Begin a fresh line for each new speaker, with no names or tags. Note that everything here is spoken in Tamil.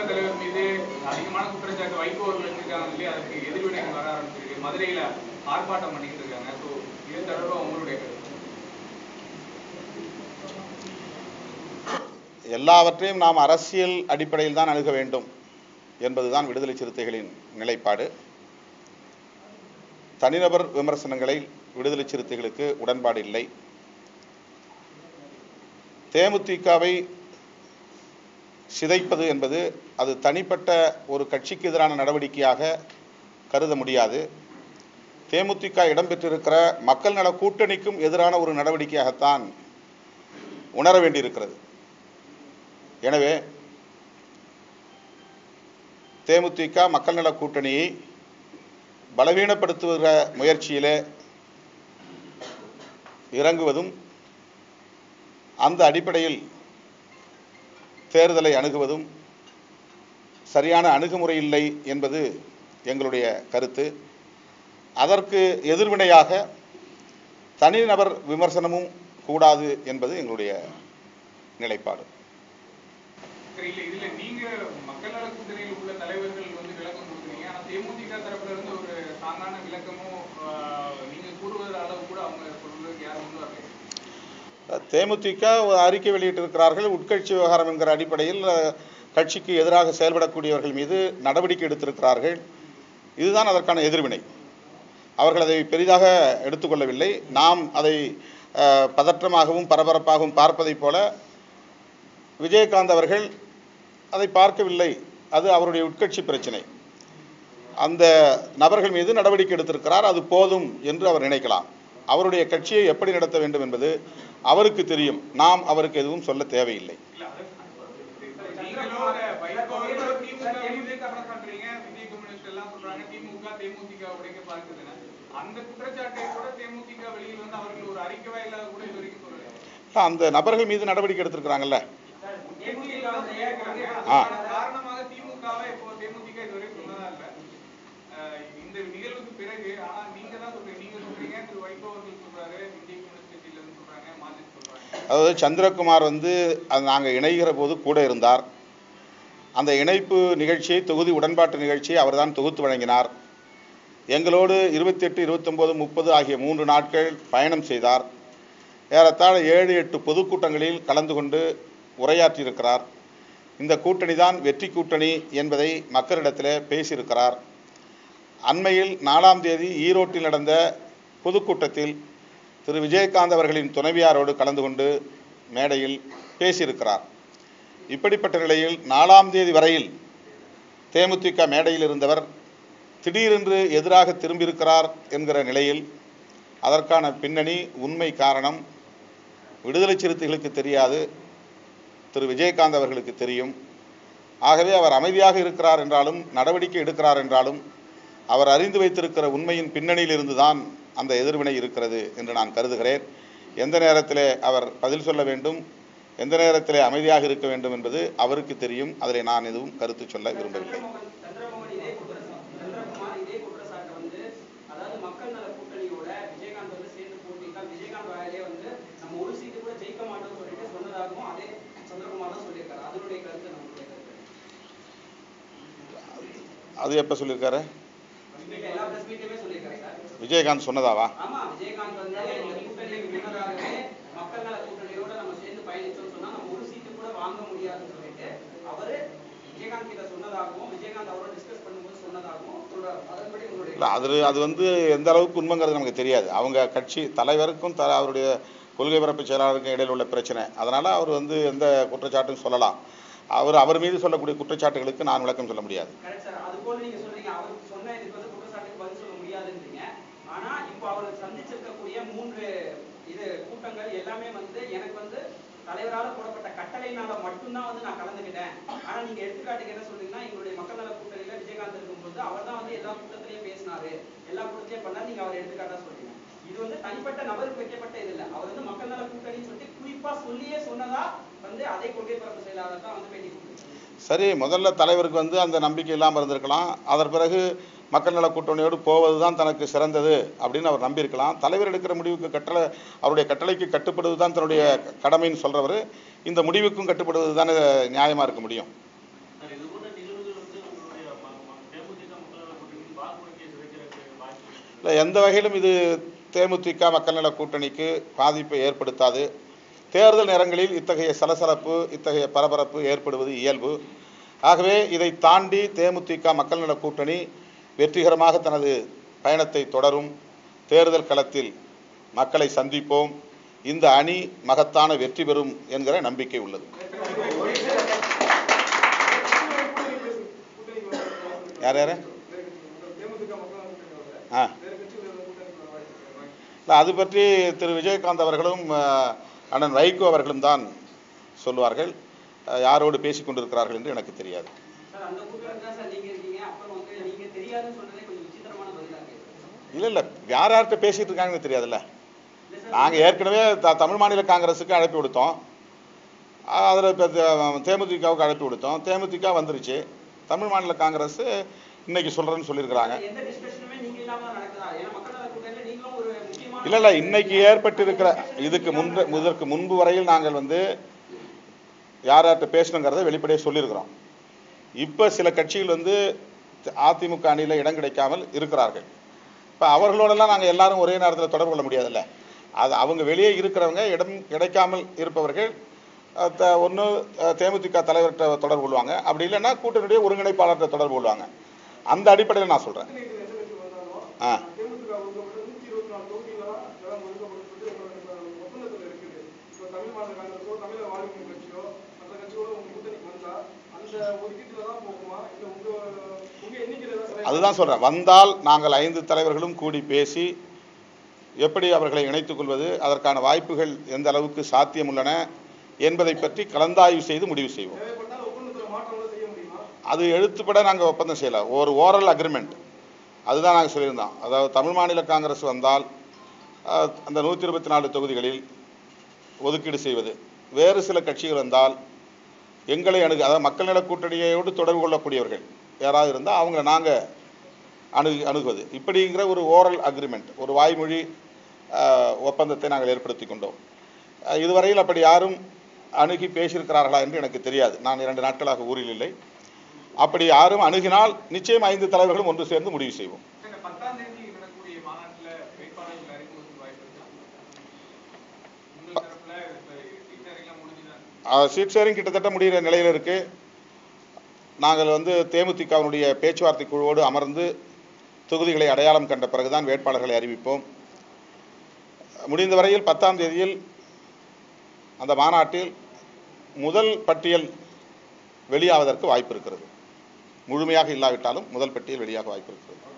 திமுக தலைவர் மீது அதிகமான குற்றச்சாட்டு வைகோ அவர்கள் வச்சிருக்காங்க சொல்லி அதுக்கு எதிர்வினைகள் வர ஆரம்பிச்சிருக்கு மதுரையில ஆர்ப்பாட்டம் பண்ணிட்டு இருக்காங்க ஸோ இது தொடர்பாக உங்களுடைய கருத்து
எல்லாவற்றையும் நாம் அரசியல் அடிப்படையில் தான் அணுக வேண்டும் என்பதுதான் விடுதலை சிறுத்தைகளின் நிலைப்பாடு தனிநபர் விமர்சனங்களை விடுதலை சிறுத்தைகளுக்கு உடன்பாடு இல்லை தேமுதிகவை சிதைப்பது என்பது அது தனிப்பட்ட ஒரு கட்சிக்கு எதிரான நடவடிக்கையாக கருத முடியாது தேமுதிக இடம்பெற்றிருக்கிற மக்கள் நல கூட்டணிக்கும் எதிரான ஒரு நடவடிக்கையாகத்தான் உணர வேண்டியிருக்கிறது எனவே தேமுதிக மக்கள் நல கூட்டணியை பலவீனப்படுத்துகிற முயற்சியிலே இறங்குவதும் அந்த அடிப்படையில் தேர்தலை அணுகுவதும் சரியான அணுகுமுறை இல்லை என்பது எங்களுடைய கருத்து அதற்கு எதிர்வினையாக தனிநபர் விமர்சனமும் கூடாது என்பது எங்களுடைய நிலைப்பாடு
சரி இல்ல இதுல நீங்க மக்கள் நல கூட்டணியில் உள்ள தலைவர்கள் வந்து விளக்கம் கொடுக்குறீங்க ஆனா தேமுதிக தரப்புல இருந்து ஒரு சாங்கான விளக்கமும் ஆஹ், நீங்க கூறுவது அளவு கூட அவங்க சொல்றதுக்கு யாரும் முன் வரல
தேமுதிக ஒரு அறிக்கை வெளியிட்டிருக்கிறார்கள் உட்கட்சி விவகாரம் என்கிற அடிப்படையில் அஹ், கட்சிக்கு எதிராக செயல்படக்கூடியவர்கள் மீது நடவடிக்கை எடுத்திருக்கிறார்கள் இதுதான் அதற்கான எதிர்வினை அவர்கள் அதை பெரிதாக எடுத்துக்கொள்ளவில்லை நாம் அதை அஹ், பதற்றமாகவும் பரபரப்பாகவும் பார்ப்பதைப் போல விஜயகாந்த் அவர்கள் அதை பார்க்கவில்லை அது அவருடைய உட்கட்சி பிரச்சனை அந்த நபர்கள் மீது நடவடிக்கை எடுத்திருக்கிறார் அது போதும் என்று அவர் நினைக்கலாம் அவருடைய கட்சியை எப்படி நடத்த வேண்டும் என்பது அவருக்கு தெரியும் நாம் அவருக்கு எதுவும் சொல்ல தேவையில்லை
நீங்களோட வைகோ அவர்கள் திமுக மீது கவனம் பண்றீங்க விஜய் கம்யூனிஸ்ட் எல்லாம் சொல்றாங்க திமுக தேமுதிக உடைக்க பார்க்குதுன்னு அந்த குற்றச்சாட்டை கூட தேமுதிக வெளியில் வந்து அவர்கள் ஒரு அறிக்கை வாயிலாக கூட இது வரைக்கும் சொல்லல
அந்த நபர்கள் மீது நடவடிக்கை எடுத்திருக்கிறாங்க
தேமுதிக வந்து ஏற்கனவே
ஆ.
அதன் காரணமாக திமுகவை இப்போ தேமுதிக இதுவரை சொன்னதா இல்ல அஹ் இந்த நிகழ்வுக்கு பிறகு ஆனா நீங்க தான் சொல்றீங்க நீங்க சொல்றீங்க திரு வைகோ அவர்கள் சொல்றாரு விஜய் கம்யூனிஸ்ட் கட்சியில இருந்து சொல்றாங்க மார்க்சிஸ்ட் சொல்றாங்க
அதாவது சந்திரகுமார் வந்து அது நாங்கள் இணைகிற போது கூட இருந்தார் அந்த இணைப்பு நிகழ்ச்சியை தொகுதி உடன்பாட்டு நிகழ்ச்சியை அவர்தான் தொகுத்து வழங்கினார் எங்களோடு இருபத்தெட்டு இருபத்தொம்போது முப்பது ஆகிய மூன்று நாட்கள் பயணம் செய்தார் ஏறத்தாழ ஏழு எட்டு பொதுக்கூட்டங்களில் கலந்து கொண்டு உரையாற்றியிருக்கிறார் இந்த கூட்டணி தான் வெற்றி கூட்டணி என்பதை மக்களிடத்தில் பேசியிருக்கிறார் அண்மையில் நாலாம் தேதி ஈரோட்டில் நடந்த பொதுக்கூட்டத்தில் திரு விஜயகாந்த் அவர்களின் துணைவியாரோடு கலந்து கொண்டு மேடையில் பேசியிருக்கிறார் இப்படிப்பட்ட நிலையில் நாலாம் தேதி வரையில் தேமுதிக மேடையில் இருந்தவர் திடீரென்று எதிராக திரும்பியிருக்கிறார் என்கிற நிலையில் அதற்கான பின்னணி உண்மை காரணம் விடுதலை சிறுத்தைகளுக்கு தெரியாது திரு விஜயகாந்த் அவர்களுக்கு தெரியும் ஆகவே அவர் அமைதியாக இருக்கிறார் என்றாலும் நடவடிக்கை எடுக்கிறார் என்றாலும் அவர் அறிந்து வைத்திருக்கிற உண்மையின் பின்னணியில் இருந்துதான் அந்த எதிர்வினை இருக்கிறது என்று நான் கருதுகிறேன் எந்த நேரத்திலே அவர் பதில் சொல்ல வேண்டும் எந்த நேரத்திலே அமைதியாக இருக்க வேண்டும் என்பது அவருக்கு தெரியும் அதில் நான் எதுவும் கருத்து சொல்ல விரும்பவில்லை
சந்திரமோகன் சந்திரமோகன் இதே குற்றச்சாட்டு சந்திரகுமார் இதே குற்றச்சாட்டை வந்து அதாவது மக்கள் நல கூட்டணியோட விஜயகாந்த் வந்து சேர்ந்து போட்டிட்டால் விஜயகாந்த் வாயிலே வந்து நம்ம ஒரு சீட்டு கூட ஜெயிக்க மாட்டோம்னு சொல்லிட்டு சொன்னதாகவும் அதே சந்திரகுமார் தான் சொல்லியிருக்காரு அதனுடைய கருத்து நம்மளுடைய கருத்து
அது எப்போ சொல்லியிருக்காரு
நீங்க எல்லா பிரஸ் மீட்லயுமே சொல்லியிருக்காரு சார்
விஜயகாந்த் சொன்னதாவா
ஆமா விஜயகாந்த் வந்து இந்த கூட்டணிக்கு முன்னதாகவே மக்கள் நல கூட்டணியோட நம்ம சேர்ந்து பயணிச்சோம்னு சொன்னா நம்ம ஒரு சீட்டு கூட வாங்க முடியாதுன்னு சொல்லிட்டு அவரு விஜயகாந்த் கிட்ட சொன்னதாகவும் விஜயகாந்த் அவரோட டிஸ்கஸ் பண்ணும்போது சொன்னதாகவும் சொல்றாரு அதன்படி உங்களுடைய
இல்லை அது அது வந்து எந்த அளவுக்கு உண்மைங்கிறது நமக்கு தெரியாது அவங்க கட்சி தலைவருக்கும் த அவருடைய கொள்கை பரப்பு செயலாளருக்கும் இடையில் உள்ள பிரச்சனை அதனால் அவர் வந்து எந்த குற்றச்சாட்டும் சொல்லலாம் அவர் அவர் மீது சொல்லக்கூடிய குற்றச்சாட்டுகளுக்கு நான் விளக்கம் சொல்ல முடியாது
கரெக்ட் சார் அது போல நீங்க சொல்றீங்க அவருக்கு சொன்ன இதுக்கு வந்து குற்றச்சாட்டுக்கு பதில் சொல்ல முடியாதுன்றீங்க ஆனா இப்போ அவர் சந்திச்சிருக்கக்கூடிய மூன்று இது கூட்டங்கள் எல்லாமே வந்து எனக்கு வந்து தலைவரால போடப்பட்ட கட்டளையினால மட்டும்தான் வந்து நான் கலந்துக்கிட்டேன் ஆனா நீங்க எடுத்துக்காட்டுக்கு என்ன சொல்றீங்கன்னா எங்களுடைய மக்கள் நல கூட்டணியில விஜயகாந்த் இருக்கும்போது அவர் தான் வந்து எல்லா கூட்டத்திலையும் பேசினாரு எல்லா கூட்டத்திலையும் பண்ணாரு நீங்க அவர் எடுத்துக்காட்டா சொல்றீங்க இது வந்து தனிப்பட்ட நபருக்கு வைக்கப்பட்ட இது இல்ல அவர் வந்து மக்கள் நல கூட்டணின்னு சொல்லிட்டு குறிப்பா சொல்லியே சொன்னதா வந்து அதே கொள்கை பரப்பு செயலாளர் தான் வந்து பேட்டி கொடுத்துருக்காரு
சரி முதல்ல தலைவருக்கு வந்து அந்த நம்பிக்கை இல்லாமல் இருந்திருக்கலாம் அதன் பிறகு மக்கள் நல கூட்டணியோடு போவது தான் தனக்கு சிறந்தது அப்படின்னு அவர் நம்பியிருக்கலாம் தலைவர் எடுக்கிற முடிவுக்கு கட்டளை அவருடைய கட்டளைக்கு கட்டுப்படுவது தான் தன்னுடைய கடமைன்னு சொல்கிறவர் இந்த முடிவுக்கும் கட்டுப்படுவது தானே நியாயமாக இருக்க முடியும்
சார் இது கூட
இல்லை எந்த வகையிலும் இது தேமுதிக மக்கள் நல கூட்டணிக்கு பாதிப்பை ஏற்படுத்தாது தேர்தல் நேரங்களில் இத்தகைய சலசலப்பு இத்தகைய பரபரப்பு ஏற்படுவது இயல்பு ஆகவே இதை தாண்டி தேமுதிக மக்கள் நல கூட்டணி வெற்றிகரமாக தனது பயணத்தை தொடரும் தேர்தல் களத்தில் மக்களை சந்திப்போம் இந்த அணி மகத்தான வெற்றி பெறும் என்கிற நம்பிக்கை உள்ளது யார் யார் ஆ இல்லை அது பற்றி திரு விஜயகாந்த் அவர்களும் அஹ், அண்ணன் வைகோ அவர்களும் தான் சொல்லுவார்கள் அஹ், யாரோடு பேசிக் கொண்டிருக்கிறார்கள் என்று எனக்கு தெரியாது
சார் அந்த கூட்டத்தில் தான் சார் நீங்க இருக்கீங்க அப்புறம் வந்து நீங்க தெரியாதுன்னு சொன்னதே கொஞ்சம் விசித்திரமான பதிலா இருக்கு
இல்லை இல்லை யார் யார்கிட்ட பேசிட்டு இருக்காங்கன்னு தெரியாதுல்ல
இல்ல சார்
நாங்கள் ஏற்கனவே த தமிழ் மாநில காங்கிரஸுக்கு அழைப்பு விடுத்தோம் அதில் இப்போ தேமுதிகவுக்கு அழைப்பு விடுத்தோம் தேமுதிக வந்துருச்சு தமிழ் மாநில காங்கிரஸ் இன்னைக்கு சொல்கிறேன்னு சொல்லியிருக்கிறாங்க
எந்த டிஸ்கஷனுமே நீங்க இல்லாம தான் நடக்குதா ஏன்னா மக்கள் நல கூட்டணியில நீங்களும் ஒரு முக்கியமான
இல்லை இல்லை இன்னைக்கு ஏற்பட்டிருக்கிற இதுக்கு முன்பு இதற்கு முன்பு வரையில் நாங்கள் வந்து யார் யார்கிட்ட பேசணுங்கிறத வெளிப்படையாக சொல்லியிருக்கிறோம் இப்போ சில கட்சிகள் வந்து அதிமுக அணியில் இடம் கிடைக்காமல் இருக்கிறார்கள் இப்போ அவர்களோடெல்லாம் நாங்கள் எல்லாரும் ஒரே நேரத்தில் தொடர்பு கொள்ள முடியாதுல்ல அது அவங்க வெளியே இருக்கிறவங்க இடம் கிடைக்காமல் இருப்பவர்கள் ஒன்று தேமுதிக தலைவர்கிட்ட தொடர்பு கொள்வாங்க அப்படி இல்லைன்னா கூட்டணியுடைய ஒருங்கிணைப்பாளர்கிட்ட தொடர்பு கொள்வாங்க அந்த அடிப்படையில் நான் சொல்கிறேன் ஆ
தேமுதிக ஒதுக்கப்பட்ட நூத்தி இருபத்தி நாலு தொகுதியில தான் இடம் ஒதுக்கப்பட்டு உங்களோட ஒப்பந்தத்துல இருக்குது இப்போ தமிழ் மாநில காங்கிரஸோ தமிழக வாழ்க்கை கட்சியோ மற்ற கட்சியோட உங்க கூட்டணிக்கு வந்தா அந்த ஒதுக்கீட்டுல தான் போகுமா இல்ல உங்க உங்க எண்ணிக்கையில தான் select
அதுதான் சொல்றேன் வந்தால் நாங்கள் ஐந்து தலைவர்களும் கூடி பேசி எப்படி அவர்களை இணைத்துக் கொள்வது அதற்கான வாய்ப்புகள் எந்த அளவுக்கு சாத்தியம் உள்ளன என்பதை பற்றி கலந்தாய்வு செய்து முடிவு செய்வோம்
தேவைப்பட்டால் ஒப்பந்தத்துல மாற்றங்களை செய்ய முடியுமா
அது எழுத்துப்பட நாங்கள் ஒப்பந்தம் செய்யல ஒரு ஓரல் அக்ரிமெண்ட் அதுதான் நாங்கள் சொல்லியிருந்தோம் அதாவது தமிழ் மாநில காங்கிரஸ் வந்தால் அஹ், அந்த நூற்றி இருபத்தி நாலு தொகுதிகளில் ஒதுக்கீடு செய்வது வேறு சில கட்சிகள் வந்தால் எங்களை அணுகு அதாவது மக்கள் நல கூட்டணியோடு தொடர்பு கொள்ளக்கூடியவர்கள் யாராவது இருந்தால் அவங்கள நாங்கள் அணுகு அணுகுவது இப்படிங்கிற ஒரு ஓரல் அக்ரிமெண்ட் ஒரு வாய்மொழி அஹ், ஒப்பந்தத்தை நாங்கள் ஏற்படுத்தி கொண்டோம் அஹ், இதுவரையில் அப்படி யாரும் அணுகி பேசியிருக்கிறார்களா என்று எனக்கு தெரியாது நான் இரண்டு நாட்களாக ஊரில் இல்லை அப்படி யாரும் அணுகினால் நிச்சயம் ஐந்து தலைவர்களும் ஒன்று சேர்ந்து முடிவு செய்வோம்
இந்த பத்தாம் தேதி நடக்கக்கூடிய மாநாட்டுல வேட்பாளர்கள் அறிமுகத்துக்கு வாய்ப்பு இருக்கா உங்கள் தரப்புல இப்ப சீட் எல்லாம் முடிஞ்சுதான்
சீட் ஷேரிங் கிட்டத்தட்ட முடிகிற நிலையில் இருக்கு நாங்கள் வந்து தேமுதிகவினுடைய பேச்சுவார்த்தை குழுவோடு அமர்ந்து தொகுதிகளை அடையாளம் கண்ட பிறகுதான் வேட்பாளர்களை அறிவிப்போம் முடிந்த வரையில் பத்தாம் தேதியில் அந்த மாநாட்டில் முதல் பட்டியல் வெளியாவதற்கு வாய்ப்பு இருக்கிறது முழுமையாக இல்லாவிட்டாலும் முதல் பட்டியல் வெளியாக வாய்ப்பு இருக்கிறது